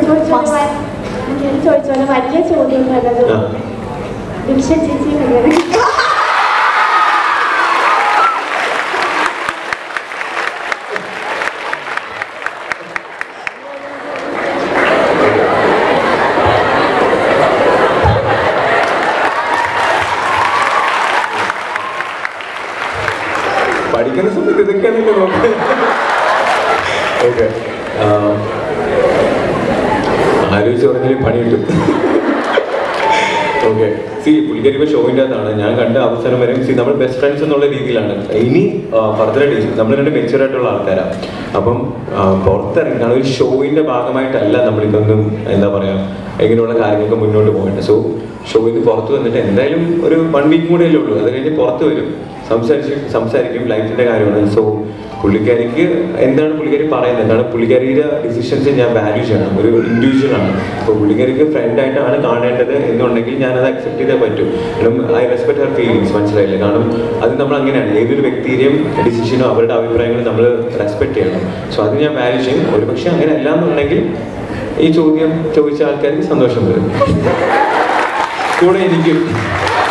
ചോദിച്ചോലെ വ- ഞാൻ ചോദിച്ചോലെ വലിയ ചോദ്യം ഉള്ളത് ആ. ദിൽഷ ചേച്ചി കല്യാണം പഠിക്കുന്ന സമയത്ത് ഇതൊക്കെയാണല്ലോ നോക്കുന്നത് ഓക്കെ ആലോചിച്ച് പറഞ്ഞാൽ പണി കിട്ടും ഓക്കെ സി പുള്ളിക്കാരി ഇപ്പോൾ ഷോയിൻ്റെ അകത്താണ് ഞാൻ കണ്ട അവസരം വരെ സി നമ്മൾ ബെസ്റ്റ് ഫ്രണ്ട്സ് എന്നുള്ള രീതിയിലാണ് ഇനി ഫർദറായിട്ട് നമ്മൾ രണ്ട് മെച്ചുവർ ആയിട്ടുള്ള ആൾക്കാരാണ് അപ്പം ആ, പുറത്തിറങ്ങി കാരണം ഒരു ഷോയിൻ്റെ ഭാഗമായിട്ടല്ല നമ്മൾ ഇതൊന്നും എന്താ പറയുക ഇങ്ങനെയുള്ള കാര്യങ്ങളൊക്കെ മുന്നോട്ട് പോകേണ്ടത് സോ ഷോയിൽ നിന്ന് പുറത്ത് വന്നിട്ട് എന്തായാലും ഒരു വൺ വീക്ക് കൂടെ അല്ലേ ഉള്ളൂ അത് കഴിഞ്ഞ് പുറത്ത് വരും സംസാരിച്ച് സംസാരിക്കും ലൈഫിൻ്റെ കാര്യമാണ് സോ പുള്ളിക്കാരിക്ക് എന്താണ് പുള്ളിക്കാരി പറയുന്നത് എന്താണ് പുള്ളിക്കാരിയുടെ ഡിസിഷൻസ് ഞാൻ വാല്യൂ ചെയ്യണം ഒരു ഇൻഡിവിജ്വൽ ആണ് അപ്പോൾ പുള്ളിക്കാരിക്ക് ഫ്രണ്ട് ആയിട്ടാണ് കാണേണ്ടത് എന്നുണ്ടെങ്കിൽ ഞാൻ അത് അക്സെപ്റ്റ് ചെയ്തേ പറ്റൂ കാരണം ഐ റെസ്പെക്ട് ഹർ ഫീലിങ്സ് മനസ്സിലായില്ലേ കാരണം അത് നമ്മൾ അങ്ങനെയാണ് ഏതൊരു വ്യക്തിയുടെയും ഡിസിഷനോ അവരുടെ അഭിപ്രായങ്ങളും നമ്മൾ റെസ്പെക്ട് ചെയ്യണം സോ അത് ഞാൻ വാല്യൂ ചെയ്യും ഒരുപക്ഷെ അങ്ങനെ അല്ല എന്നുണ്ടെങ്കിൽ ഈ ചോദ്യം ചോദിച്ച ആൾക്കാർക്ക് സന്തോഷം വരും കൂടെ എനിക്കും